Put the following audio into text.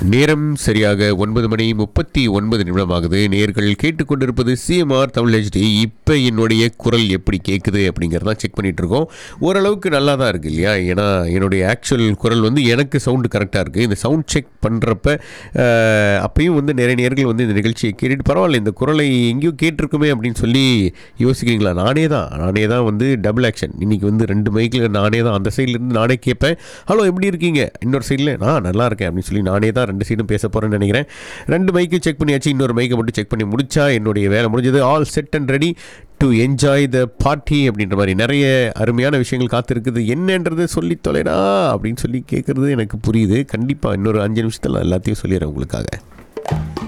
நேரம் சரியாக ஒன்பது மணி முப்பத்தி ஒன்பது நிமிடமாகுது நேர்கள் கேட்டுக்கொண்டிருப்பது சிஎம்ஆர் தமிழ் ஹெச்டி இப்போ என்னுடைய குரல் எப்படி கேட்குது அப்படிங்கிறதான் செக் பண்ணிட்டு இருக்கோம் ஓரளவுக்கு நல்லா தான் இருக்குது இல்லையா ஏன்னா என்னுடைய ஆக்சுவல் குரல் வந்து எனக்கு சவுண்டு கரெக்டாக இருக்குது இந்த சவுண்ட் செக் பண்ணுறப்ப அப்பயும் வந்து நிறைய நேர்கள் வந்து இந்த நிகழ்ச்சியை கேட்டுட்டு பரவாயில்ல இந்த குரலை எங்கேயோ கேட்டிருக்குமே அப்படின்னு சொல்லி யோசிக்கிறீங்களா நானே தான் நானே தான் வந்து டபுள் ஆக்ஷன் இன்றைக்கி வந்து ரெண்டு மைக்கில் நானே தான் அந்த சைட்லேருந்து நானே கேட்பேன் ஹலோ எப்படி இருக்கீங்க இன்னொரு சைடில் நான் நல்லா இருக்கேன் அப்படின்னு சொல்லி நானே தான் ரெண்டு சைடும் பேச போகிறேன்னு நினைக்கிறேன் ரெண்டு மைக்கு செக் பண்ணியாச்சு இன்னொரு மைக்கை மட்டும் செக் பண்ணி முடிச்சா என்னுடைய வேலை முடிஞ்சது all set and ready to enjoy the party அப்படின்ற மாதிரி நிறைய அருமையான விஷயங்கள் காத்திருக்குது என்னன்றது சொல்லி தொலைடா அப்படின்னு சொல்லி கேட்குறது எனக்கு புரியுது கண்டிப்பாக இன்னொரு அஞ்சு நிமிஷத்தில் எல்லாத்தையும் சொல்லிடுறேன் உங்களுக்காக